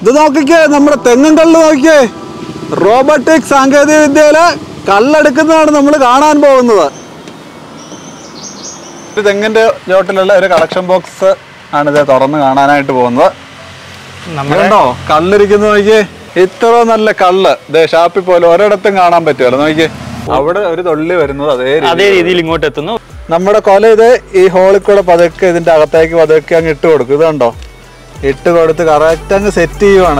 ഇത് നോക്കിക്കേ നമ്മുടെ തെങ്ങും കള്ള് നോക്കിക്കേ റോബോട്ടിക് സാങ്കേതിക വിദ്യയില് കള്ളെടുക്കുന്നതാണ് നമ്മൾ കാണാൻ പോകുന്നത് ഒരു തെങ്ങിന്റെ ചോട്ടിലുള്ള ഒരു കളക്ഷൻ ബോക്സ് ആണ് ഇത് തുറന്ന് കാണാനായിട്ട് പോകുന്നത് നമ്മുടെ കണ്ടോ കള്ളിരിക്കുന്ന നോക്കിയേ ഇത്ര നല്ല കള്ള് ദേ ഷാപ്പിൽ പോലെ ഒരിടത്തും കാണാൻ പറ്റുമല്ലോ നോക്കിയേ അവിടെ ഒരു തൊള്ളി വരുന്നത് അതേ രീതി അതേ രീതിയിൽ ഇങ്ങോട്ട് എത്തുന്നു നമ്മുടെ കൊല ഇത് ഈ ഹോളിൽ കൂടെ പതുക്കെ ഇതിന്റെ അകത്തേക്ക് പതുക്കെ അങ്ങ് ഇട്ട് കൊടുക്കും ഇത് കണ്ടോ ഇട്ട് കൊടുത്ത് കറക്റ്റ് അങ്ങ് സെറ്റ് ചെയ്യുവാണ്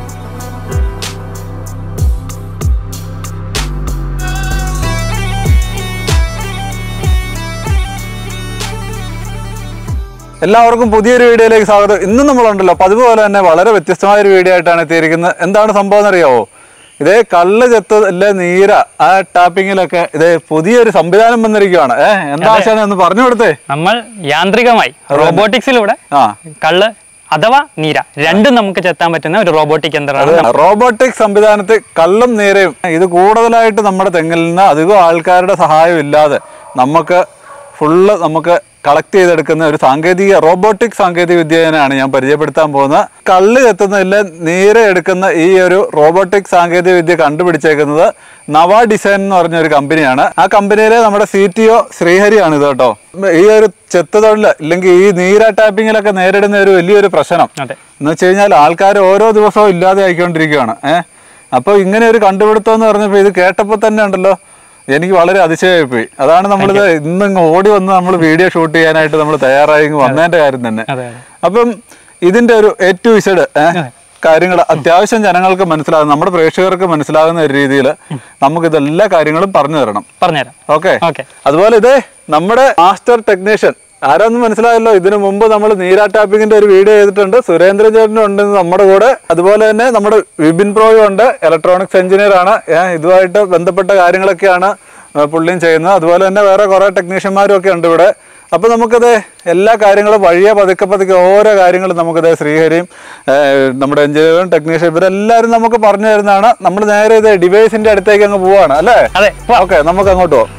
എല്ലാവർക്കും പുതിയൊരു വീഡിയോയിലേക്ക് സ്വാഗതം ഇന്നും നമ്മളുണ്ടല്ലോ പതിവ് പോലെ തന്നെ വളരെ വ്യത്യസ്തമായ ഒരു വീഡിയോ ആയിട്ടാണ് എത്തിയിരിക്കുന്നത് എന്താണ് സംഭവം എന്നറിയാവോ ഇതേ കള്ള് ചെത്ത് അല്ലെ നീര ആ ടാപ്പിങ്ങിലൊക്കെ ഇതേ പുതിയൊരു സംവിധാനം വന്നിരിക്കുകയാണ് ഏഹ് എന്താ ആശാനെ ഒന്ന് പറഞ്ഞു കൊടുത്തേ നമ്മൾ യാന്ത്രികമായി റോബോട്ടിക്സിലൂടെ ആ കള്ള് അഥവാ നീര രണ്ടും നമുക്ക് ചെത്താൻ പറ്റുന്ന ഒരു റോബോട്ടിക് യന്ത്രമാണ് റോബോട്ടിക് സംവിധാനത്തിൽ കള്ളും നീരയും ഇത് കൂടുതലായിട്ട് നമ്മുടെ തെങ്ങിൽ നിന്ന് അധികം ആൾക്കാരുടെ സഹായം ഇല്ലാതെ നമുക്ക് ഫുള്ള് നമുക്ക് കളക്ട് ചെയ്തെടുക്കുന്ന ഒരു സാങ്കേതിക റോബോട്ടിക് സാങ്കേതിക വിദ്യയാണ് ഞാൻ പരിചയപ്പെടുത്താൻ പോകുന്നത് കള്ള് എത്തുന്നതിൽ നീര എടുക്കുന്ന ഈ ഒരു റോബോട്ടിക് സാങ്കേതിക വിദ്യ കണ്ടുപിടിച്ചേക്കുന്നത് നവ ഡിസൈൻ എന്ന് പറഞ്ഞ ഒരു കമ്പനിയാണ് ആ കമ്പനിയിലെ നമ്മുടെ സി ടി ഒ ശ്രീഹരിയാണ് ഇത് കേട്ടോ ഈ ഒരു ചെത്ത് തൊഴിൽ ഇല്ലെങ്കിൽ ഈ നീര ടാപ്പിങ്ങിലൊക്കെ നേരിടുന്ന ഒരു വലിയൊരു പ്രശ്നം അതെ എന്ന് വെച്ച് കഴിഞ്ഞാൽ ആൾക്കാർ ഓരോ ദിവസവും ഇല്ലാതെ ആയിക്കൊണ്ടിരിക്കുകയാണ് ഏഹ് അപ്പോൾ ഇങ്ങനെ ഒരു കണ്ടുപിടുത്തം എന്ന് പറഞ്ഞപ്പോൾ ഇത് കേട്ടപ്പോൾ തന്നെ ഉണ്ടല്ലോ എനിക്ക് വളരെ അതിശയമായി പോയി അതാണ് നമ്മളിത് ഇന്നിങ്ങ് ഓടി വന്ന് നമ്മൾ വീഡിയോ ഷൂട്ട് ചെയ്യാനായിട്ട് നമ്മൾ തയ്യാറായി ഇങ്ങ് വന്നതിന്റെ കാര്യം തന്നെ അതെ അപ്പം ഇതിന്റെ ഒരു എ ടു ഇസഡ് കാര്യങ്ങൾ അത്യാവശ്യം ജനങ്ങൾക്ക് മനസ്സിലാകുന്ന നമ്മുടെ പ്രേക്ഷകർക്ക് മനസ്സിലാകുന്ന ഒരു രീതിയിൽ നമുക്ക് ഇതെല്ലാ കാര്യങ്ങളും പറഞ്ഞു തരണം പറഞ്ഞുതരാം ഓക്കെ ഓക്കെ അതുപോലെ ഇതേ നമ്മുടെ മാസ്റ്റർ ടെക്നീഷ്യൻ ആരാന്ന് മനസ്സിലായല്ലോ ഇതിനു മുമ്പ് നമ്മൾ നീരാ ടാപ്പിങ്ങിന്റെ ഒരു വീഡിയോ ചെയ്തിട്ടുണ്ട് സുരേന്ദ്രൻ ചേട്ടനും ഉണ്ട് നമ്മുടെ കൂടെ അതുപോലെ തന്നെ നമ്മുടെ വിപിൻ പ്രോയും ഉണ്ട് ഇലക്ട്രോണിക്സ് എഞ്ചിനീയർ ആണ് ഏഹ് ഇതുമായിട്ട് ബന്ധപ്പെട്ട കാര്യങ്ങളൊക്കെയാണ് ഏഹ് പുള്ളിയും ചെയ്യുന്നത് അതുപോലെ തന്നെ വേറെ കുറെ ടെക്നീഷ്യന്മാരും ഒക്കെ ഉണ്ട് ഇവിടെ അപ്പൊ നമുക്കത് എല്ലാ കാര്യങ്ങളും വഴിയെ പതുക്കെ പതുക്കെ ഓരോ കാര്യങ്ങളും നമുക്കത് ശ്രീഹരിയും ഏഹ് നമ്മുടെ എഞ്ചിനീയറും ടെക്നീഷ്യൻ ഇവരെല്ലാവരും നമുക്ക് പറഞ്ഞു തരുന്നതാണ് നമ്മൾ നേരെ ഇത് ഡിവൈസിന്റെ അടുത്തേക്ക് അങ്ങ് പോവാണ് അല്ലേ അതെ ഓക്കെ നമുക്ക് അങ്ങോട്ട് പോവാം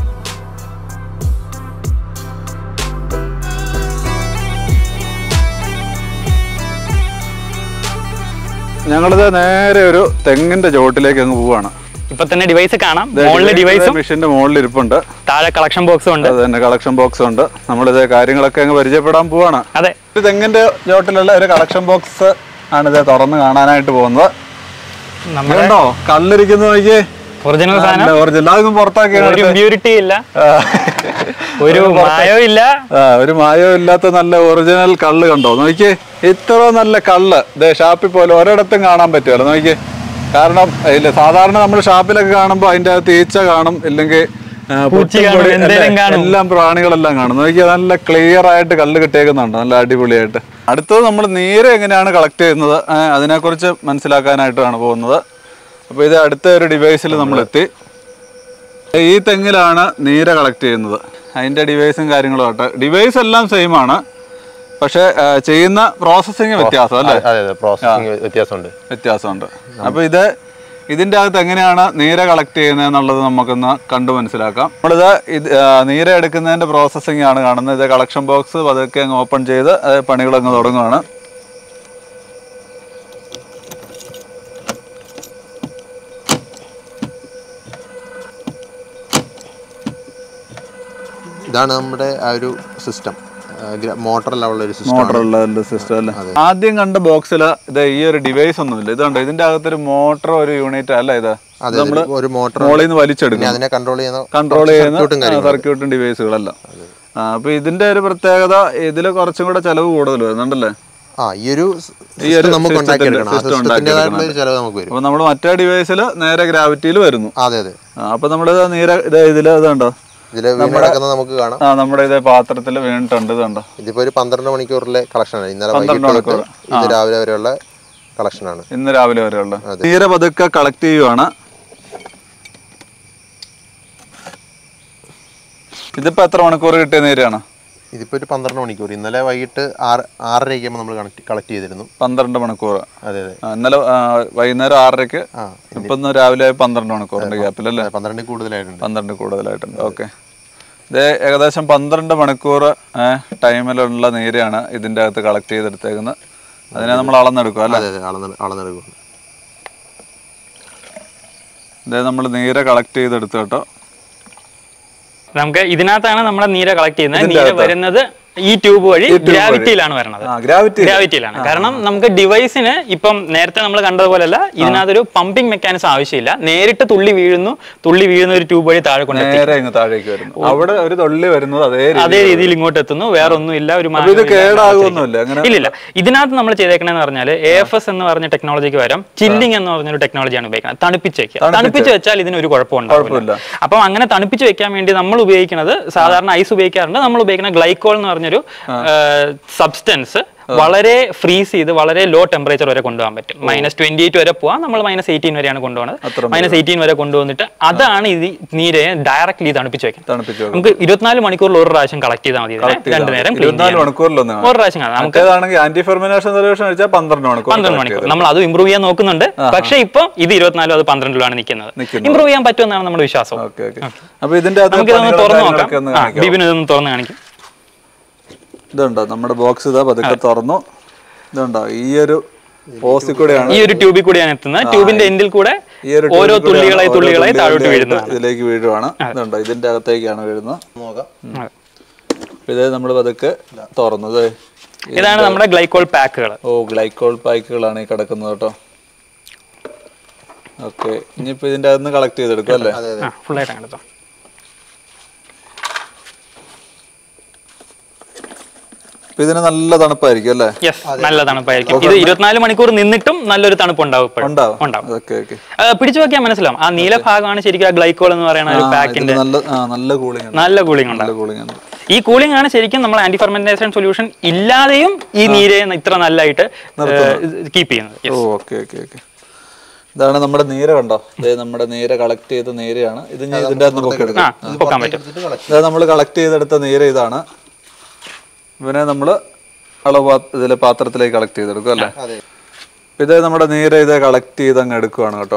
ഞങ്ങളിത് നേരെ ഒരു തെങ്ങിന്റെ ചോട്ടിലേക്ക് അങ്ങ് പോവാണ് ഇപ്പൊ തന്നെ ഡിവൈസ് കാണാം മുകളിലെ ഡിവൈസും മെഷീന്റെ മുകളിൽ ഇരിപ്പുണ്ട് താഴെ കളക്ഷൻ ബോക്സും ഉണ്ട് അത് തന്നെ കളക്ഷൻ ബോക്സ് ഉണ്ട് നമ്മളിത് കാര്യങ്ങളൊക്കെ അങ്ങ് പരിചയപ്പെടാൻ പോവാണ് അതെ ഒരു തെങ്ങിന്റെ ചോട്ടിലുള്ള ഒരു കളക്ഷൻ ബോക്സ് ആണ് ഇത് തുറന്ന് കാണാനായിട്ട് പോകുന്നത് നമ്മുടെ കണ്ടോ കല്ലിരിക്കുന്ന നോക്കിയേ ഒറിജിനൽ സാധനം ഒറിജിനൽ അതൊന്നും പുറത്താക്കിയാണ് ഒരു ഇമ്പ്യൂരിറ്റി ഇല്ല ഒരു മായോ ഇല്ല ആ ഒരു മായവും ഇല്ലാത്ത നല്ല ഒറിജിനൽ കള്ള് കണ്ടോ നോക്കിയേ ഇത്ര നല്ല കള്ള് ദേ ഷാപ്പിൽ പോലെ ഒരിടത്തും കാണാൻ പറ്റുമല്ലോ നോക്കിയേ കാരണം ഇല്ല സാധാരണ നമ്മൾ ഷാപ്പിലൊക്കെ കാണുമ്പോൾ അതിൻ്റെ അകത്ത് ഈച്ച കാണും ഇല്ലെങ്കിൽ ആ, പൂച്ച പൊട്ടും കാണും, പൊടി എന്തേലും എല്ലാം- കാണും. എല്ലാം പ്രാണികളെല്ലാം കാണും നോക്കിയാൽ നല്ല ക്ലിയർ ആയിട്ട് കല്ല് കിട്ടിയേക്കുന്നുണ്ട് നല്ല അടിപൊളിയായിട്ട് അടുത്തത് നമ്മൾ നീര് എങ്ങനെയാണ് കളക്ട് ചെയ്യുന്നത് ആ, അതിനെക്കുറിച്ച് മനസ്സിലാക്കാനായിട്ടാണ് പോകുന്നത് അപ്പോൾ ഇത് അടുത്ത ഒരു ഡിവൈസിൽ നമ്മൾ എത്തി ഈ തെങ്ങിലാണ് നീര കളക്ട് ചെയ്യുന്നത് അതിന്റെ ഡിവൈസും കാര്യങ്ങളും ആട്ടെ ഡിവൈസ് എല്ലാം സെയിം ആണ് പക്ഷെ ആ, ചെയ്യുന്ന പ്രോസസ്സിങ് വ്യത്യാസം അല്ലേ അതെ അതെ പ്രോസസ്സിംഗ് വ്യത്യാസമുണ്ട് വ്യത്യാസമുണ്ട് അപ്പൊ ഇത് ഇതിന്റെ അകത്ത് എങ്ങനെയാണ് നീര കളക്ട് ചെയ്യുന്നത് എന്നുള്ളത് നമുക്കൊന്ന് കണ്ടു മനസ്സിലാക്കാം നമ്മളിത് ഇത് ആ, നീര എടുക്കുന്നതിന്റെ പ്രോസസ്സിംഗ് ആണ് കാണുന്നത് ഇത് കളക്ഷൻ ബോക്സ് പതുക്കെ അങ്ങ് ഓപ്പൺ ചെയ്ത് അത് പണികളങ്ങ് തുടങ്ങുകയാണ് ഇതാണ് നമ്മുടെ ആ ഒരു സിസ്റ്റം മോട്ടറെല്ലാം ഉള്ള ഒരു സിസ്റ്റം മോട്ടറുള്ള സിസ്റ്റം അല്ലേ ആദ്യം കണ്ട ബോക്സിൽ ഇത് ഈ ഒരു ഡിവൈസ് ഒന്നുമില്ല ഇതുണ്ട് ഇതിന്റെ അകത്തൊരു മോട്ടർ ഒരു യൂണിറ്റ് അല്ല ഇത് അതെ നമ്മള് ഒരു മോട്ടർ മോളിൽ നിന്ന് വലിച്ചെടുക്കും അതിനെ കൺട്രോൾ ചെയ്യുന്ന കൺട്രോൾ സർക്യൂട്ടും ചെയ്യുന്ന കാര്യങ്ങളും സർക്യൂട്ടും ഡിവൈസുകളെല്ലാം ആ, അപ്പൊ ഇതിന്റെ ഒരു പ്രത്യേകത ഇതിൽ കുറച്ചും കൂടെ ചെലവ് കൂടുതൽ വരുന്നുണ്ടല്ലേ ആ ഈ ഒരു ഈ ഒരു സിസ്റ്റം നമുക്ക് system ഉണ്ടാക്കിയെടുക്കണം ആ system സിസ്റ്റത്തിൻ്റെതായിട്ടുള്ള ഒരു ചിലവ് നമുക്ക് വരും അപ്പൊ നമ്മൾ മറ്റേ ഡിവൈസിൽ നേരെ ഗ്രാവിറ്റിയിൽ വരുന്നു അതെ അതെ ആ, അപ്പൊ നമ്മൾ നീര ഇത് ഇതില് ഇതുണ്ടോ ഇതിൽ വീണടക്കുന്നത് നമുക്ക് കാണാം ആ നമ്മുടെ ഇതേ പാത്രത്തിൽ വീണിട്ടുണ്ട് ഇതുണ്ടോ ഇതിപ്പോ ഒരു പന്ത്രണ്ട് മണിക്കൂറിലെ കളക്ഷനാണ് ഇന്നലെ പന്ത്രണ്ട് വൈകിട്ട് തൊട്ട് മണിക്കൂർ. ഇന്ന് രാവിലെ വരെയുള്ള കളക്ഷനാണ് ഇന്ന് രാവിലെ വരെയുള്ള നീര പതുക്കെ കളക്ട് ചെയ്യുവാണ് ഇതിപ്പോ എത്ര മണിക്കൂർ കിട്ടിയ നീരാണ് ഇതിപ്പോ ഒരു പന്ത്രണ്ട് മണിക്കൂർ ഇന്നലെ വൈകിട്ട് ആറ് ആറരയ്ക്കാകുമ്പോൾ നമ്മൾ കണക്ട് കളക്ട് ചെയ്തിരുന്നു പന്ത്രണ്ട് മണിക്കൂർ അതെ അതെ ആ, ഇന്നലെ ആ, വൈകുന്നേരം ആറരയ്ക്ക് ആ ഇപ്പൊ ഇന്ന് രാവിലെ പന്ത്രണ്ട് മണിക്കൂറിന്റെ ഗ്യാപ്പിൽ അല്ലേ പന്ത്രണ്ടിൽ കൂടുതലായിട്ടുണ്ട് പന്ത്രണ്ട് കൂടുതലായിട്ടുണ്ട് ഓക്കെ ഇത് ഏകദേശം പന്ത്രണ്ട് മണിക്കൂർ ടൈമിലുള്ള നീരാണ് ഇതിൻ്റെ അകത്ത് കളക്ട് ചെയ്തെടുത്തേക്കുന്നത് അതിനെ നമ്മൾ അളന്നെടുക്കും അല്ലേ അതെ അതെ അളന്ന് അളന്നെടുക്കും ഇതേ നമ്മൾ നീരെ കളക്ട് ചെയ്തെടുത്തു കേട്ടോ നമുക്ക് ഇതിനകത്താണ് നമ്മുടെ നീര കളക്ട് ചെയ്യുന്നത് ഇതിന്റെ നീര അകത്താ? വരുന്നത് ഈ ട്യൂബ് വഴി ഈ tube വഴി. ഗ്രാവിറ്റിയിലാണ് വരുന്നത് ആ ഗ്രാവിറ്റി ഗ്രാവിറ്റിയിലാണ് കാരണം നമുക്ക് ഡിവൈസിന് ഇപ്പം നേരത്തെ നമ്മൾ കണ്ടതുപോലല്ല ഇതിനകത്തൊരു പമ്പിംഗ് മെക്കാനിസം ആവശ്യമില്ല നേരിട്ട് തുള്ളി വീഴുന്നു തുള്ളി വീഴുന്ന ഒരു ട്യൂബ് വഴി താഴെ കൊണ്ടെത്തി നേരെ ഇങ്ങ് താഴേക്ക് വരുന്നു അവിടെ ഒരു തൊള്ളി വരുന്നത് അതേ അതേ രീതിയിൽ ഇങ്ങോട്ട് എത്തുന്നു വേറെ ഒന്നും ഇല്ല ഒരു അപ്പൊ ഇത് മാറ്റവും ഇല്ല. കേടാകുമൊന്നുമില്ല അങ്ങനെ ഇല്ലില്ല ഇതിനകത്ത് നമ്മൾ ചെയ്തേക്കണെന്ന് പറഞ്ഞാൽ എ എഫ് എസ് എന്ന് പറഞ്ഞ ടെക്നോളജിക്ക് പകരം ചില്ലിംഗ് എന്ന് പറഞ്ഞൊരു ടെക്നോളജിയാണ് ഉപയോഗിക്കുന്നത് തണുപ്പിച്ച് വെക്കുക തണുപ്പിച്ച് വെച്ചാൽ ഇതിനൊരു കുഴപ്പമുണ്ടാവില്ല കുഴപ്പമില്ല. അപ്പം അങ്ങനെ തണുപ്പിച്ച് വെക്കാൻ വേണ്ടി നമ്മൾ ഉപയോഗിക്കുന്നത് സാധാരണ ഐസ് ഉപയോഗിക്കാറുണ്ട് നമ്മൾ ഉപയോഗിക്കുന്ന ഗ്ലൈക്കോൾ എന്ന് പറഞ്ഞൊരു സബ്സ്റ്റൻസ് വളരെ ഫ്രീസ് ചെയ്ത് വളരെ ലോ ടെമ്പറേച്ചർ വരെ കൊണ്ടുപോകാൻ പറ്റും മൈനസ് ട്വന്റി എയ്റ്റ് വരെ പോവാം നമ്മൾ മൈനസ് എയ്റ്റീൻ വരെയാണ് കൊണ്ടുപോകുന്നത് മൈനസ് എയ്റ്റീൻ വരെ കൊണ്ടുവന്നിട്ട് അതാണ് ഇത് നീരെ ഡയറക്ട്ലി തണുപ്പിച്ച് വെക്കുന്നത് തണുപ്പിച്ചു നമുക്ക് ഇരുപത്തിനാല് മണിക്കൂറിൽ ഒരു പ്രാവശ്യം കളക്ട് ചെയ്താൽ മതി ഇതിനെ. രണ്ടു നേരം ക്ലീൻ ഇരുപത്തിനാല് മണിക്കൂറിലൊന്ന് ഒരു പ്രാവശ്യം കാണാം നമുക്ക് മറ്റേതാണെങ്കിൽ ആന്റി ഫെർമിനേഷൻ സൊല്യൂഷൻ കഴിച്ചാൽ പന്ത്രണ്ട് മണിക്കൂർ പന്ത്രണ്ട് മണിക്കൂർ നമ്മൾ അത് ഇമ്പ്രൂവ് ചെയ്യാൻ നോക്കുന്നുണ്ട് പക്ഷേ ഇപ്പൊ ഇത് ഇരുപത്തിനാലും അത് പന്ത്രണ്ടിലാണ് നിൽക്കുന്നത് നിൽക്കുന്നത്. ഇമ്പ്രൂവ് ചെയ്യാൻ പറ്റുമെന്നാണ് നമ്മുടെ വിശ്വാസം ഓക്കെ ഓക്കെ അപ്പൊ ഇതിന്റെ അകത്ത് നമുക്ക് ഇതൊന്ന് പണികളും തുറന്നു കാര്യങ്ങളൊക്കെ ഒന്ന് നോക്കാം ആ, കാണിക്കാം. ബിബിന് ഇതൊന്ന് തുറന്ന് കാണിക്കും ഇതുണ്ടോ നമ്മുടെ ബോക്സ് ഇതാ പതുക്കെ തുറന്നു ഇതുണ്ടോ ഈ ഒരു പോസ്റ്റിൽ കൂടെയാണ് ഈ ഒരു ട്യൂബിൽ കൂടിയാണ് എത്തുന്നത് ട്യൂബിന്റെ എൻഡിൽ കൂടെ ഈ ഒരു ഓരോ ട്യൂബിൽ കൂടെയാണ് തുള്ളികളായി ഓരോ തുള്ളികളായി താഴോട്ട് തുള്ളികളായിട്ട് വീഴുന്നതാണ് ഇതിലേക്ക് വീഴുവാണ് ഇതുണ്ടോ ഇതിന്റെ അകത്തേക്കാണ് വീഴുന്നത് നോക്കാം അതെ. അപ്പൊ ഇത് നമ്മൾ പതുക്കെ തുറന്നത് ഇതാണ് നമ്മുടെ ഗ്ലൈക്കോൾ പാക്കുകൾ ഓ ഗ്ലൈക്കോൾ പാക്കുകളാണ് ഈ കിടക്കുന്നത് കേട്ടോ ഓക്കെ ഇനിയിപ്പോ ഇതിന്റെ അകത്ത് കളക്ട് ചെയ്തെടുക്കും അല്ലേ ഫുൾ ആയിട്ട് അങ്ങനെ എടുത്തോ. അപ്പൊ ഇതിന് നല്ല തണുപ്പായിരിക്കും അല്ലേ Yes, നല്ല തണുപ്പായിരിക്കും ഇത് ഇരുപത്തിനാല് മണിക്കൂർ നിന്നിട്ടും നല്ലൊരു തണുപ്പ് ഉണ്ടാവും ഇപ്പോഴും. ഉണ്ടാവും ഉണ്ടാവും ഓക്കെ ഓക്കെ ആ, പിടിച്ചു നോക്കിയാൽ മനസ്സിലാവും ആ നീല ഭാഗമാണ് ശരിക്കും ആ ഗ്ലൈക്കോൾ എന്ന് പറയുന്ന ഒരു പാക്കിന്റെ നല്ല ആ നല്ല കൂളിംഗ് ആണ് നല്ല കൂളിംഗ് ഉണ്ടാവും നല്ല കൂളിംഗ് ആണ് ഈ കൂളിംഗ് ആണ് ശരിക്കും നമ്മൾ ആന്റി ഫെർമെന്റേഷൻ സൊല്യൂഷൻ ഇല്ലാതെയും ഈ നീരെ ഇത്ര നല്ലതായിട്ട് കീപ്പ് ചെയ്യുന്നത് Yes. Oh okay okay okay ഇതാണ് നമ്മുടെ നീര കണ്ടോ ഇത് നമ്മുടെ നീര കളക്ട് ചെയ്ത നീരയാണ് ഇത് ഞാൻ ഇതിന്റെ അകത്ത് പൊക്കി എടുക്കാം ആ ഇത് പൊക്കാൻ പറ്റും ഇത് നമ്മൾ കളക്ട് ചെയ്തെടുത്ത നീര ഇതാണ് ഇവനെ നമ്മൾ അളവ് ഇതിലെ പാത്രത്തിലേക്ക് കളക്ട് ചെയ്തെടുക്കും അല്ലേ അതെ ഇത് നമ്മുടെ നീര ഇത് കളക്ട് ചെയ്ത് അങ്ങ് എടുക്കുവാണ് കേട്ടോ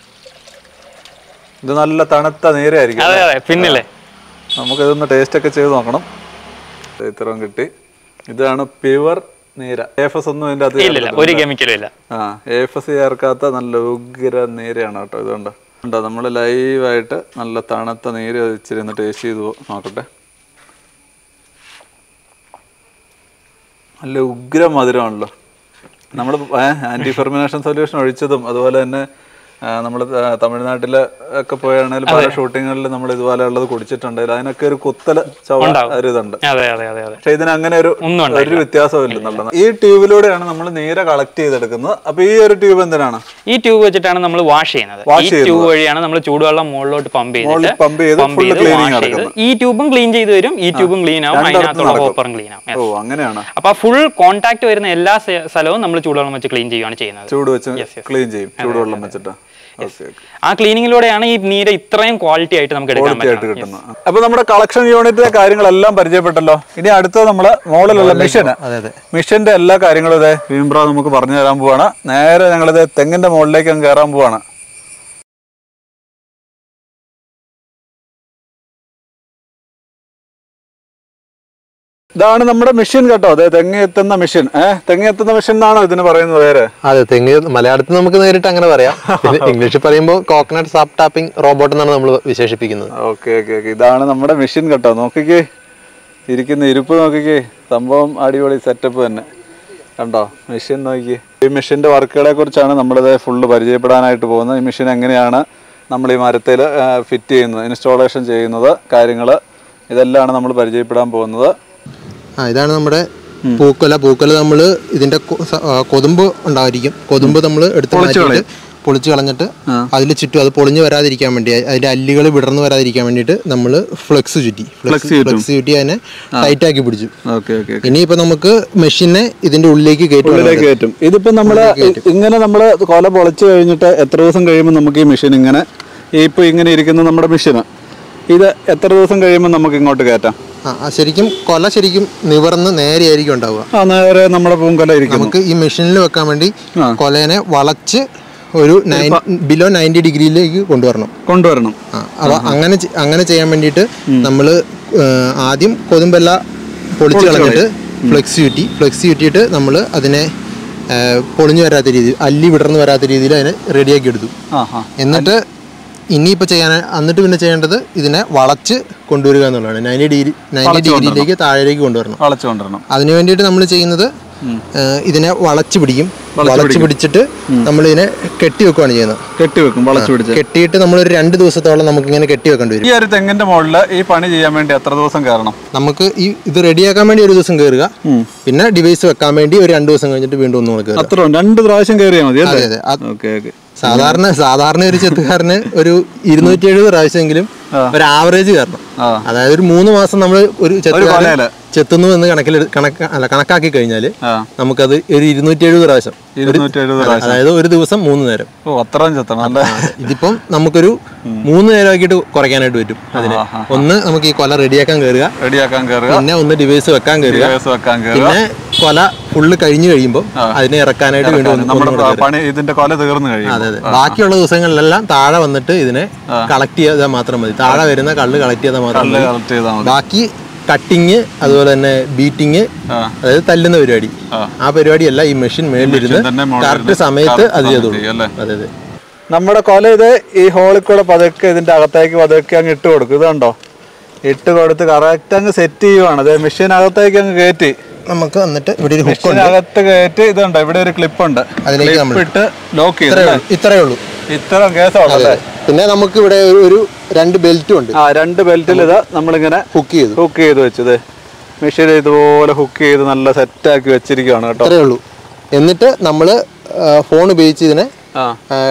ഇത് നല്ല തണുത്ത നീരയായിരിക്കും അതെ അതെ പിന്നില്ലേ നമുക്ക് ഇതൊന്ന് ടേസ്റ്റ് ഒക്കെ ചെയ്ത് നോക്കണം ഇത്രയും കിട്ടി ഇതാണ് പ്യുവർ നീര എഫ് എസ് ഒന്നും ഇതിന്റെ അകത്ത് ഇല്ലില്ല ഒരു കെമിക്കലും ഇല്ല ആ എഫ് എസ് ചേർക്കാത്ത നല്ല ഉഗ്ര നീരയാണ് കേട്ടോ ഇതുകൊണ്ട് ഉണ്ടോ നമ്മൾ ലൈവായിട്ട് നല്ല തണുത്ത നീര് ഇച്ചിരി ഒന്ന് ടേസ്റ്റ് ചെയ്ത് പോ- നോക്കട്ടെ നല്ല ഉഗ്ര മധുരമാണല്ലോ നമ്മൾ ആന്റി ഫെർമിനേഷൻ സൊല്യൂഷൻ ഒഴിച്ചതും അതുപോലെ തന്നെ നമ്മൾ തമിഴ്നാട്ടില് ഒക്കെ പോയാണെങ്കിൽ പല ഷൂട്ടിങ്ങുകളിൽ നമ്മൾ ഇതുപോലെ ഉള്ളത് കുടിച്ചിട്ടുണ്ട് അതിനൊക്കെ ഒരു കുത്തല ചവ ഒരു ഇതുണ്ട് അതെ അതെ അതെ അതെ പക്ഷെ ഇതിന് അങ്ങനെ ഒരു ഒന്നും ഒരു വ്യത്യാസവും ഇല്ലെന്നുള്ളത് ഈ ട്യൂബിലൂടെയാണ് നമ്മൾ നീര കളക്ട് ചെയ്തെടുക്കുന്നത് അപ്പൊ ഈ ഒരു ട്യൂബ് എന്തിനാണ് ഈ ട്യൂബ് വെച്ചിട്ടാണ് നമ്മൾ വാഷ് ചെയ്യുന്നത് Wash ഈ ട്യൂബ് വഴിയാണ് നമ്മൾ ചൂടുവെള്ളം മുകളിലോട്ട് പമ്പ് മുകളിൽ ചെയ്തിട്ട് പമ്പ് ചെയ്ത് പമ്പ് full ചെയ്ത് cleaning wash ചെയ്ത് നടക്കുന്നത്. ഈ ട്യൂബും ക്ലീൻ ചെയ്ത് വരും ഈ ട്യൂബും ക്ലീൻ ആവും അതിനകത്തുള്ള ഹോപ്പറും ക്ലീൻ ആവും Yes. ഓ അങ്ങനെയാണ് അപ്പൊ ഫുൾ കോൺടാക്ട് വരുന്ന എല്ലാ സ്ഥ- സ്ഥലവും നമ്മൾ ചൂടുവെള്ളം വെച്ച് ക്ലീൻ ചെയ്യുകയാണ് ചെയ്യുന്നത് ചൂട് വെച്ച് ക്ലീൻ ചെയ്യും ചൂടുവെള്ളം വെച്ചിട്ട് ഓക്കെ ആ ക്ലീനിങ്ങിലൂടെയാണ് ഈ നീര് ഇത്രയും ക്വാളിറ്റി ആയിട്ട് നമുക്ക് എടുക്കാൻ ക്വാളിറ്റി ആയിട്ട് പറ്റുന്നത് കിട്ടുന്നത് അപ്പൊ നമ്മുടെ കളക്ഷൻ യൂണിറ്റിലെ കാര്യങ്ങളെല്ലാം പരിചയപ്പെട്ടല്ലോ ഇനി അടുത്തത് നമ്മള് മോളിലുള്ള മിഷൻ അതെ അതെ മിഷന്റെ എല്ലാ കാര്യങ്ങളും ഇതേ വീംബ്ര നമുക്ക് പറഞ്ഞു തരാൻ പോവാണ് നേരെ ഞങ്ങളിത് തെങ്ങിന്റെ മുകളിലേക്ക് അങ്ങ് കയറാൻ പോവാണ് ഇതാണ് നമ്മുടെ മെഷീൻ കേട്ടോ അതെ തെങ്ങ് എത്തുന്ന മെഷീൻ ഏഹ് തെങ്ങ് എത്തുന്ന മെഷീൻ എന്നാണോ ഇതിന് പറയുന്നത് പേര് അതെ തെങ്ങ് മലയാളത്തിൽ നമുക്ക് നേരിട്ട് അങ്ങനെ പറയാം പിന്നെ ഇംഗ്ലീഷിൽ പറയുമ്പോൾ കോക്കനട്ട് സാപ്പ് ടാപ്പിംഗ് റോബോട്ട് എന്നാണ് നമ്മൾ വിശേഷിപ്പിക്കുന്നത് ഓക്കെ ഓക്കെ ഓക്കെ ഇതാണ് നമ്മുടെ മെഷീൻ കേട്ടോ നോക്കിക്കേ ഇരിക്കുന്ന ഇരിപ്പ് നോക്കിക്കേ സംഭവം അടിപൊളി സെറ്റപ്പ് തന്നെ കണ്ടോ മെഷീൻ നോക്കിക്കേ ഈ മെഷീൻ്റെ വർക്കുകളെ കുറിച്ചാണ് നമ്മളിത് ഫുള്ള് പരിചയപ്പെടാനായിട്ട് പോകുന്നത് ഈ മെഷീൻ എങ്ങനെയാണ് നമ്മൾ ഈ മരത്തിൽ ഫിറ്റ് ചെയ്യുന്നത് ഇൻസ്റ്റാളേഷൻ ചെയ്യുന്നത് കാര്യങ്ങൾ ഇതെല്ലാമാണ് നമ്മൾ പരിചയപ്പെടാൻ പോകുന്നത് ആ ഇതാണ് നമ്മുടെ പൂക്കൊല പൂക്കൊല നമ്മൾ ഇതിന്റെ കൊ- സ- ആ, കൊതുമ്പ് ഉണ്ടായിരിക്കും കൊതുമ്പ് നമ്മൾ എടുത്ത് മാറ്റിയിട്ട് പൊളിച്ച് കളഞ്ഞിട്ട് അതിൽ ചുറ്റും അത് പൊളിഞ്ഞ് വരാതിരിക്കാൻ വേണ്ടി അതിന്റെ അല്ലികൾ വിടർന്ന് വരാതിരിക്കാൻ വേണ്ടിയിട്ട് നമ്മൾ ഫ്ലെക്സ് ചുറ്റി ഫ്ലെക്സ് ഫ്ലെക്സ് ചുറ്റി അതിനെ ടൈറ്റ് ആക്കി പിടിച്ചു ഓക്കെ ഓക്കെ ഇനിയിപ്പോ നമുക്ക് മെഷീനെ ഇതിന്റെ ഉള്ളിലേക്ക് കയറ്റി ഉള്ളിലേക്ക് കയറ്റും ഇതിപ്പോ നമ്മള് ഇങ്ങനെ നമ്മള് കൊല പൊളിച്ചു കഴിഞ്ഞിട്ട് എത്ര ദിവസം കഴിയുമ്പോൾ നമുക്ക് ഈ മെഷീൻ ഇങ്ങനെ ഈ ഇപ്പൊ ഇങ്ങനെ ഇരിക്കുന്ന നമ്മുടെ മെഷീന് ഇത് എത്ര ദിവസം കഴിയുമ്പോൾ നമുക്ക് ഇങ്ങോട്ട് കയറ്റാം ആ ആ, ശരിക്കും കൊല ശരിക്കും നിവർന്ന് നേരെയായിരിക്കും ഉണ്ടാവുക ആ നേരെ നമ്മുടെ പൂങ്കൊല ഇരിക്കുന്നു നമുക്ക് ഈ മെഷീനിൽ വെക്കാൻ വേണ്ടി കൊലേനെ വളച്ച് ഒരു നയൻ ബിലോ നയൻറ്റി ഡിഗ്രിയിലേക്ക് കൊണ്ടുവരണം കൊണ്ടുവരണം ആ അപ്പൊ അങ്ങനെ ചെ- അങ്ങനെ ചെയ്യാൻ വേണ്ടിയിട്ട് നമ്മൾ ആദ്യം കൊതുമ്പെല്ല പൊളിച്ച് കളഞ്ഞിട്ട് ഫ്ലെക്സ് ചുറ്റി ഫ്ലെക്സ് ചുറ്റിയിട്ട് നമ്മൾ അതിനെ ഏഹ്, പൊളിഞ്ഞു വരാത്ത രീതിയിൽ അല്ലി വിടർന്ന് വരാത്ത രീതിയിൽ അതിനെ റെഡിയാക്കി എടുത്തു ആ ആ എന്നിട്ട് ഇനിയിപ്പോൾ ചെയ്യാൻ എന്നിട്ട് പിന്നെ ചെയ്യേണ്ടത് ഇതിനെ വളച്ച് കൊണ്ടുവരിക എന്നുള്ളതാണ് നയൻറ്റി ഡിഗ്രി നയൻറ്റി ഡിഗ്രിയിലേക്ക് താഴേക്ക് കൊണ്ടുവരണം വളച്ചു കൊണ്ടുവരണം അതിനു വേണ്ടിയിട്ട് നമ്മൾ ചെയ്യുന്നത് ഏഹ്, ഇതിനെ വളച്ച് പിടിക്കും വളച്ച് പിടിച്ചിട്ട് നമ്മൾ ഇതിനെ കെട്ടി വെക്കുകയാണ് ചെയ്യുന്നത് കെട്ടിവെക്കും വളച്ചു പിടിച്ച് കെട്ടിയിട്ട് നമ്മളൊരു രണ്ട് ദിവസത്തോളം നമുക്ക് ഇങ്ങനെ കെട്ടി വെക്കേണ്ടി വരും ഈ ഒരു തെങ്ങിന്റെ മുകളിൽ ഈ പണി ചെയ്യാൻ വേണ്ടി എത്ര ദിവസം കയറണം നമുക്ക് ഈ ഇത് റെഡിയാക്കാൻ വേണ്ടി ഒരു ദിവസം കയറുക പിന്നെ ഡിവൈസ് വെക്കാൻ വേണ്ടി ഒരു രണ്ട് ദിവസം കഴിഞ്ഞിട്ട് വീണ്ടും ഒന്നും കയറുക അത്ര രണ്ട് പ്രാവശ്യം കയറിയാൽ മതി അതെ അല്ലേ അതെ അത് ഓക്കെ ഓക്കെ സാധാരണ സാധാരണ ഒരു ചെത്തുകാരന് ഒരു ഇരുന്നൂറ്റി എഴുപത് പ്രാവശ്യമെങ്കിലും ഒരു ആവറേജ് കയറണം ആ. അതായത് ഒരു മൂന്ന് മാസം നമ്മൾ ഒരു ചെത്തുകാരൻ കൊലയില്. ചെത്തുന്നു എന്ന് കണക്കിൽ കണക്ക് അല്ല കണക്കാക്കി കഴിഞ്ഞാൽ ആ നമുക്കത് ഒരു ഇരുന്നൂറ്റി എഴുപത് പ്രാവശ്യം ഇരുന്നൂറ്റി എഴുപത് അതെ, അതായത് ഒരു ദിവസം മൂന്ന് നേരം ഓ അത്രയും ചെത്തണം അല്ലേ ഇതിപ്പം നമുക്കൊരു മൂന്ന് നേരമാക്കിയിട്ട് കുറയ്ക്കാനായിട്ട് പറ്റും അതിന് ഒന്ന് നമുക്ക് ഈ കൊല റെഡിയാക്കാൻ കയറുക റെഡിയാക്കാൻ കയറുക പിന്നെ ഒന്ന് ഡിവൈസ് വെക്കാൻ കയറുക ദിവസം വെക്കാൻ കയറുക പിന്നെ കൊല ഫുള്ള് കഴിഞ്ഞു കഴിയുമ്പോൾ അതിനെ ഇറക്കാനായിട്ട് വീണ്ടും ഒന്ന് നമ്മുടെ ഒന്നും കൂടെ കയറുക. പണി ഇതിന്റെ കൊല തീർന്നു കഴിയും അതെ അതെ ബാക്കിയുള്ള ദിവസങ്ങളിലെല്ലാം താഴെ വന്നിട്ട് ഇതിനെ കളക്ട് ചെയ്താൽ മാത്രം മതി താഴെ വരുന്ന കള്ള് കളക്ട് ചെയ്താൽ മാത്രം കല്ല് മതി കളക്ട് ചെയ്താൽ മതി ബാക്കി കട്ടിങ് അതുപോലെ തന്നെ ബീറ്റിങ് ആ. അതായത് തല്ലുന്ന പരിപാടി ആ. ആ പരിപാടിയല്ല ഈ മെഷീൻ മേളിലിരുന്ന് തന്നെ മുകളിലിരുന്ന് കറക്റ്റ് സമയത്ത് correct അത് സമയത്ത് ചെയ്തോളൂ ചെയ്യും, അല്ലേ? അതെ അതെ നമ്മുടെ കൊല ഇത് ഈ ഹോളിൽ കൂടെ പതുക്കെ ഇതിന്റെ അകത്തേക്ക് പതുക്കെ അങ്ങ് ഇട്ട് കൊടുക്കും ഇതുണ്ടോ ഇട്ട് കൊടുത്ത് കറക്റ്റ് അങ്ങ് സെറ്റ് ചെയ്യുവാണ് അത് മെഷീൻ അകത്തേക്ക് അങ്ങ് കയറ്റി നമുക്ക് വന്നിട്ട് ഇവിടെ ഒരു ഹുക്ക് മെഷീൻ അകത്ത് കയറ്റി ഇതുണ്ടോ ഇവിടെ ഒരു ക്ലിപ്പ് ഉണ്ട് അതിലേക്ക് ക്ലിപ്പ് നമ്മൾ- ഇട്ട് ലോക്ക് ചെയ്തു ഇത്രയേ ഉള്ളൂ ഇത്രയേ ഉള്ളൂ ഇത്തരം കേസാണ് അല്ലേ പിന്നെ നമുക്ക് ഇവിടെ ഒരു- ഒരു രണ്ട് ബെൽറ്റും ഉണ്ട് ആ രണ്ട് ബെൽറ്റിൽ ഇത് നമ്മളിങ്ങനെ ഹുക്ക് ചെയ്തു ഹുക്ക് ചെയ്ത് വെച്ചത് മെഷീൻ ഇതുപോലെ ഹുക്ക് ചെയ്ത് നല്ല സെറ്റാക്കി വെച്ചിരിക്കുകയാണ് കേട്ടോ ഇത്രയേ ഉള്ളൂ എന്നിട്ട് നമ്മൾ ഫോൺ ഉപയോഗിച്ച് ഇതിനെ ആ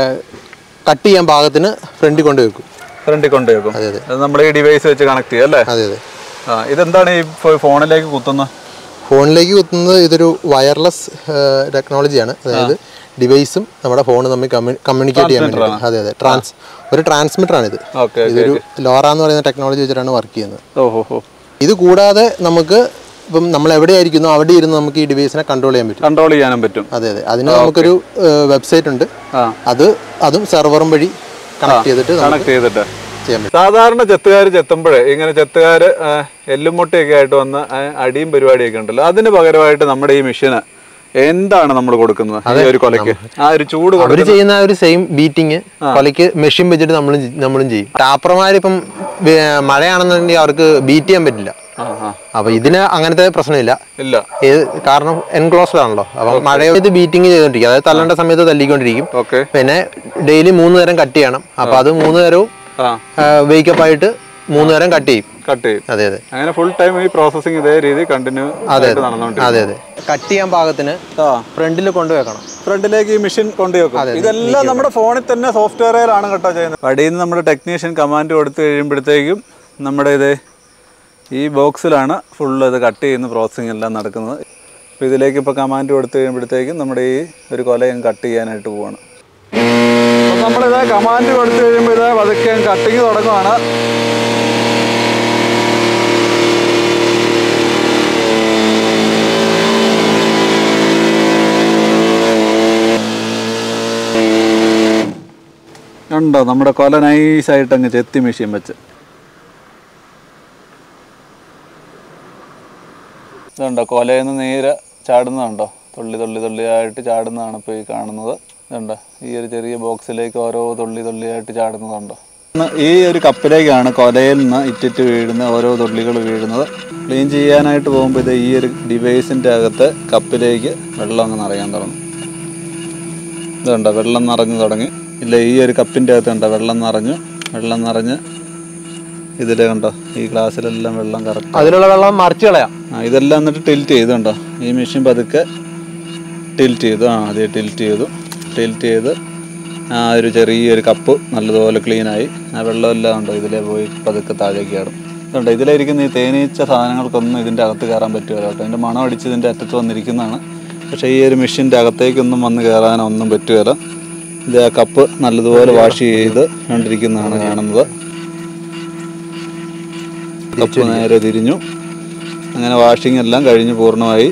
കട്ട് ചെയ്യാൻ പാകത്തിന് ഫ്രണ്ടിൽ കൊണ്ട് വെക്കും ഫ്രണ്ടിൽ കൊണ്ടുവെക്കും അതെ അതെ അത് നമ്മൾ ഈ ഡിവൈസ് വെച്ച് കണക്ട് ചെയ്യും അല്ലേ അതെ അതെ ആ ഇതെന്താണ് ഈ ഫോ- ഫോണിലേക്ക് കുത്തുന്നത് ഫോണിലേക്ക് കുത്തുന്നത് ഇതൊരു വയർലെസ് ടെക്നോളജിയാണ് അതായത് ഡിവൈസും നമ്മുടെ ഫോണും തമ്മിൽ കമ്മ്യൂണിക്കേറ്റ് ചെയ്യാൻ വേണ്ടി അതെ അതെ ട്രാൻസ് ഒരു ട്രാൻസ്മിറ്റർ ആണിത് ഓക്കെ ഇതൊരു ലോറ എന്ന് പറയുന്ന ടെക്നോളജി വെച്ചിട്ടാണ് വർക്ക് ചെയ്യുന്നത് ഓഹോ ഹോ ഇത് കൂടാതെ നമുക്ക് ഇപ്പം നമ്മൾ എവിടെയായിരിക്കുന്നു അവിടെ ഇരുന്ന് നമുക്ക് ഈ ഡിവൈസിനെ കൺട്രോൾ ചെയ്യാൻ പറ്റും കൺട്രോൾ ചെയ്യാനും പറ്റും അതെ അതെ അതിന് നമുക്കൊരു വെബ്സൈറ്റ് ഉണ്ട് ആ അത് അതും സെർവറും വഴി കണക്ട് ചെയ്തിട്ട് നമുക്ക് കണക്ട് ചെയ്തിട്ട് ചെയ്യാൻ പറ്റും സാധാരണ ചെത്തുകാർ ചെത്തുമ്പോഴേ ഇങ്ങനെ ചെത്തുകാർ എല്ലുമുട്ടയൊക്കെ ആയിട്ട് വന്ന് ആ, അടിയും പരിപാടിയൊക്കെ ഉണ്ടല്ലോ അതിന് പകരമായിട്ട് നമ്മുടെ ഈ മെഷീന് എന്താണ് നമ്മൾ കൊടുക്കുന്നത് ഈ ഒരു കൊലയ്ക്ക് ആ ഒരു ചൂട് അവർ കൊടുക്കുന്ന ചെയ്യുന്ന ആ ഒരു സെയിം ബീറ്റിങ് കൊലയ്ക്ക് മെഷീൻ വെച്ചിട്ട് നമ്മളും ചെയ്- നമ്മളും ചെയ്യും ടാപ്പർമാരിപ്പം വേ- മഴയാണെന്നുണ്ടെങ്കിൽ അവർക്ക് ബീറ്റ് ചെയ്യാൻ പറ്റില്ല ആ ആ അപ്പൊ ഇതിന് അങ്ങനത്തെ പ്രശ്നമില്ല ഇല്ല ഏത് കാരണം എൻക്ലോസ്ഡ് ആണല്ലോ അപ്പൊ മഴയത് ബീറ്റിംഗ് ചെയ്തോണ്ടിരിക്കും അതായത് തല്ലേണ്ട സമയത്ത് തല്ലിക്കൊണ്ടിരിക്കും ഓക്കെ പിന്നെ ഡെയിലി മൂന്ന് നേരം കട്ട് ചെയ്യണം അപ്പൊ അത് മൂന്ന് നേരവും ആ വേക്കപ്പ് ആയിട്ട് മൂന്ന് നേരം കട്ട് ചെയ്യും കട്ട് ചെയ്യും അതെ അതെ അങ്ങനെ ഫുൾ ടൈം ഈ പ്രോസസ്സിങ് ഇതേ രീതി കണ്ടിന്യൂ ആയിട്ട് നടന്നുകൊണ്ടിരിക്കും അതെ അതെ കട്ട് ചെയ്യാൻ പാകത്തിന് ആ ഫ്രണ്ടിൽ കൊണ്ടുവെക്കണം ഫ്രണ്ടിലേക്ക് ഈ മെഷീൻ കൊണ്ടുവെക്കും ഇതെല്ലാം നമ്മുടെ ഫോണിൽ തന്നെ സോഫ്റ്റ്വെയറിലാണ് കേട്ടോ ചെയ്യുന്നത് അടിയിൽ നിന്ന് നമ്മുടെ ടെക്നീഷ്യൻ കമാൻഡ് കൊടുത്തു കഴിയുമ്പോഴത്തേക്കും നമ്മുടെ ഇത് ഈ ബോക്സിലാണ് ഫുള്ള് ഇത് കട്ട് ചെയ്യുന്ന പ്രോസസ്സിങ് എല്ലാം നടക്കുന്നത് അപ്പോൾ ഇതിലേക്ക് ഇപ്പോൾ കമാൻഡ് കൊടുത്തു കഴിയുമ്പോഴത്തേക്കും നമ്മുടെ ഈ ഒരു കൊലയും കട്ട് ചെയ്യാനായിട്ട് പോവാണ് അപ്പോൾ നമ്മളിത് കമാൻഡ് കൊടുത്തു കഴിയുമ്പോൾ ഇത് പതുക്കെ കട്ടിങ് തുടങ്ങുവാണ് ഉണ്ടോ നമ്മുടെ കൊല നൈസായിട്ട് അങ്ങ് ചെത്തി മെഷീൻ വെച്ച് ഇതുണ്ടോ കൊലയിൽ നിന്ന് നേരെ ചാടുന്നതുണ്ടോ തുള്ളി തുള്ളി തുള്ളിയായിട്ട് ചാടുന്നതാണ് ഇപ്പോൾ ഈ കാണുന്നത് ഇതുണ്ടോ ഈ ഒരു ചെറിയ ബോക്സിലേക്ക് ഓരോ തുള്ളി തുള്ളിയായിട്ട് ചാടുന്നതുണ്ടോ ഈ ഒരു കപ്പിലേക്കാണ് കൊലയിൽ നിന്ന് ഇറ്റിറ്റ് വീഴുന്ന ഓരോ തുള്ളികൾ വീഴുന്നത് ക്ലീൻ ചെയ്യാനായിട്ട് പോകുമ്പോൾ ഇത് ഈ ഒരു ഡിവൈസിൻ്റെ അകത്ത് കപ്പിലേക്ക് വെള്ളം അങ്ങ് നിറയാൻ തുടങ്ങും ഇതുണ്ടോ വെള്ളം നിറഞ്ഞു തുടങ്ങി ഇല്ല ഈ ഒരു കപ്പിൻ്റെ അകത്ത് കണ്ടോ വെള്ളം നിറഞ്ഞു വെള്ളം നിറഞ്ഞ് ഇതിൽ കണ്ടോ ഈ ഗ്ലാസ്സിലെല്ലാം വെള്ളം കറക്റ്റ് അതിലുള്ള വെള്ളം മറിച്ച് കളയാം ആ ഇതെല്ലാം എന്നിട്ട് ടിൽറ്റ് ചെയ്തുണ്ടോ ഈ മെഷീൻ പതുക്കെ ടിൽറ്റ് ചെയ്തു ആ അതേ ടിൽറ്റ് ചെയ്തു ടിൽറ്റ് ചെയ്ത് ആ ഒരു ചെറിയൊരു കപ്പ് നല്ലതുപോലെ ക്ലീനായി ആ വെള്ളമെല്ലാം ഉണ്ടോ ഇതിലേ പോയി പതുക്കെ താഴേക്ക് കയറും ഇതുണ്ട് ഇതിലിരിക്കുന്ന ഈ തേനീച്ച സാധനങ്ങൾക്കൊന്നും ഇതിൻ്റെ അകത്ത് കയറാൻ പറ്റുമല്ലോ കേട്ടോ അതിൻ്റെ മണം അടിച്ച് ഇതിൻ്റെ അറ്റത്ത് വന്നിരിക്കുന്നതാണ് പക്ഷേ ഈ ഒരു മെഷീൻ്റെ അകത്തേക്കൊന്നും വന്ന് കയറാനോ ഒന്നും പറ്റുകയില്ല ഇത് ആ കപ്പ് നല്ലതുപോലെ വാഷ് ചെയ്ത് കണ്ടിരിക്കുന്നതാണ് കാണുന്നത് കപ്പ് നേരെ തിരിഞ്ഞു അങ്ങനെ വാഷിംഗ് എല്ലാം കഴിഞ്ഞ് പൂർണ്ണമായി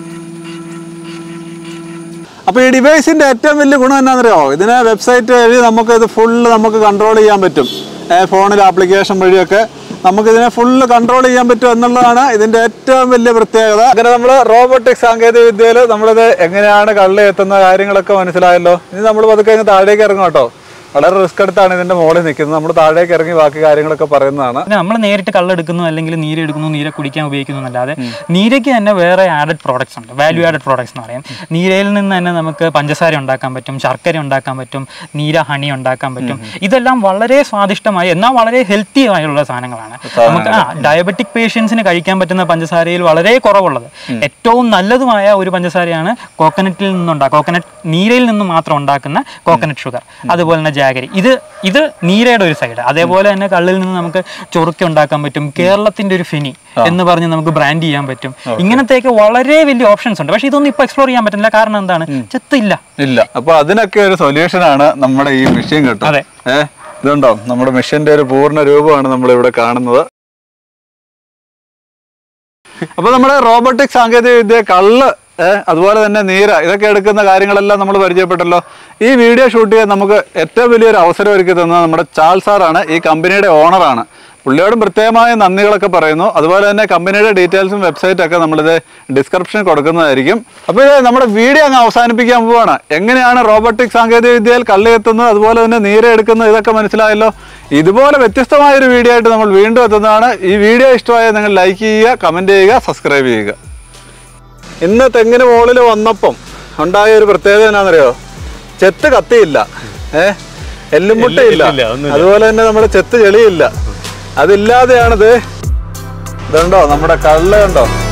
അപ്പോൾ ഈ ഡിവൈസിൻ്റെ ഏറ്റവും വലിയ ഗുണം എന്നാണെന്നറിയാമോ ഇതിനെ വെബ്സൈറ്റ് വഴി നമുക്ക് ഇത് ഫുള്ള് നമുക്ക് കൺട്രോൾ ചെയ്യാൻ പറ്റും ഫോണിൽ ആപ്ലിക്കേഷൻ വഴിയൊക്കെ നമുക്കിതിനെ ഫുള്ള് കൺട്രോൾ ചെയ്യാൻ പറ്റും എന്നുള്ളതാണ് ഇതിന്റെ ഏറ്റവും വലിയ പ്രത്യേകത അങ്ങനെ നമ്മൾ റോബോട്ടിക് സാങ്കേതിക വിദ്യയിൽ നമ്മളിത് എങ്ങനെയാണ് കള്ളി എത്തുന്ന കാര്യങ്ങളൊക്കെ മനസ്സിലായല്ലോ ഇനി നമ്മൾ പതുക്കെ അങ്ങ് താഴേക്ക് ഇറങ്ങും കേട്ടോ വളരെ റിസ്ക് എടുത്താണ് ഇതിന്റെ മുകളിൽ നിൽക്കുന്നത് നമ്മൾ താഴേക്ക് ഇറങ്ങി ബാക്കി കാര്യങ്ങളൊക്കെ പറയുന്നതാണ് നമ്മൾ നേരിട്ട് കള്ളെടുക്കുന്നു അല്ലെങ്കിൽ നീര് എടുക്കുന്നു നീര കുടിക്കാൻ ഉപയോഗിക്കുന്നു എന്നല്ലാതെ നീരയ്ക്ക് തന്നെ വേറെ ആഡഡ് പ്രോഡക്ട്സ് ഉണ്ട് വാല്യൂ ആഡഡ് പ്രോഡക്ട്സ് എന്ന് പറയും നീരയിൽ നിന്ന് തന്നെ നമുക്ക് പഞ്ചസാര ഉണ്ടാക്കാൻ പറ്റും ശർക്കര ഉണ്ടാക്കാൻ പറ്റും നീര ഹണി ഉണ്ടാക്കാൻ പറ്റും ഇതെല്ലാം വളരെ സ്വാദിഷ്ടമായി എന്നാൽ വളരെ ഹെൽത്തി ആയുള്ള സാധനങ്ങളാണ് നമുക്ക് ആ ഡയബറ്റിക് പേഷ്യൻസിന് കഴിക്കാൻ പറ്റുന്ന പഞ്ചസാരയിൽ വളരെ കുറവുള്ളത് ഏറ്റവും നല്ലതുമായ ഒരു പഞ്ചസാരയാണ് കോക്കനട്ടിൽ നിന്നുണ്ടാക്കുക കോക്കനട്ട് നീരയിൽ നിന്ന് മാത്രം ഉണ്ടാക്കുന്ന കോക്കനട്ട് ഷുഗർ അതുപോലെ തന്നെ ജാഗരി ഇത് ഇത് നീരയുടെ ഒരു സൈഡ് അതേപോലെ തന്നെ കള്ളിൽ നിന്ന് നമുക്ക് ചൊറുക്ക ഉണ്ടാക്കാൻ പറ്റും കേരളത്തിന്റെ ഒരു ഫെനി എന്ന് പറഞ്ഞ് നമുക്ക് ബ്രാൻഡ് ചെയ്യാൻ പറ്റും ഇങ്ങനത്തെയൊക്കെ വളരെ വലിയ ഓപ്ഷൻസ് ഉണ്ട് പക്ഷെ ഇതൊന്നും ഇപ്പൊ എക്സ്പ്ലോർ ചെയ്യാൻ പറ്റുന്നില്ല കാരണം എന്താണ് ചെത്തില്ല ഇല്ല അപ്പൊ അതിനൊക്കെ ഒരു സൊല്യൂഷൻ ആണ് നമ്മുടെ ഈ മെഷീൻ കേട്ടോ അതെ. ഏഹ് ഇതുണ്ടോ നമ്മുടെ മെഷീന്റെ ഒരു പൂർണ്ണ രൂപമാണ് നമ്മൾ ഇവിടെ കാണുന്നത് അപ്പൊ നമ്മുടെ റോബോട്ടിക് സാങ്കേതിക വിദ്യ കള്ള് ഏഹ് അതുപോലെ തന്നെ നീര ഇതൊക്കെ എടുക്കുന്ന കാര്യങ്ങളെല്ലാം നമ്മൾ പരിചയപ്പെട്ടല്ലോ ഈ വീഡിയോ ഷൂട്ട് ചെയ്യാൻ നമുക്ക് ഏറ്റവും വലിയൊരു അവസരം ഒരുക്കി തന്നത് നമ്മുടെ ചാൾ സാറാണ് ഈ കമ്പനിയുടെ ഓണറാണ് പുള്ളിയോടും പ്രത്യേകമായ നന്ദികളൊക്കെ പറയുന്നു അതുപോലെ തന്നെ കമ്പനിയുടെ ഡീറ്റെയിൽസും വെബ്സൈറ്റ് ഒക്കെ നമ്മളിത് ഡിസ്ക്രിപ്ഷൻ കൊടുക്കുന്നതായിരിക്കും അപ്പോൾ ഇത് നമ്മുടെ വീഡിയോ അങ്ങ് അവസാനിപ്പിക്കാൻ പോവാണ് എങ്ങനെയാണ് റോബോട്ടിക് സാങ്കേതിക വിദ്യയിൽ കള്ളി എത്തുന്നത് അതുപോലെ തന്നെ നീര എടുക്കുന്നത് ഇതൊക്കെ മനസ്സിലായല്ലോ ഇതുപോലെ വ്യത്യസ്തമായ ഒരു വീഡിയോ ആയിട്ട് നമ്മൾ വീണ്ടും എത്തുന്നതാണ് ഈ വീഡിയോ ഇഷ്ടമായാൽ നിങ്ങൾ ലൈക്ക് ചെയ്യുക കമൻറ്റ് ചെയ്യുക സബ്സ്ക്രൈബ് ചെയ്യുക ഇന്ന് തെങ്ങിന് മുകളിൽ വന്നപ്പം ഉണ്ടായ ഒരു പ്രത്യേകത എന്നാണെന്നറിയോ ചെത്ത് കത്തിയില്ല ഏ എല്ലുമുട്ടയില്ല അതുപോലെ തന്നെ നമ്മുടെ ചെത്ത് ചെളിയില്ല അതില്ലാതെയാണിത് ഇതുണ്ടോ നമ്മുടെ കള്ള കണ്ടോ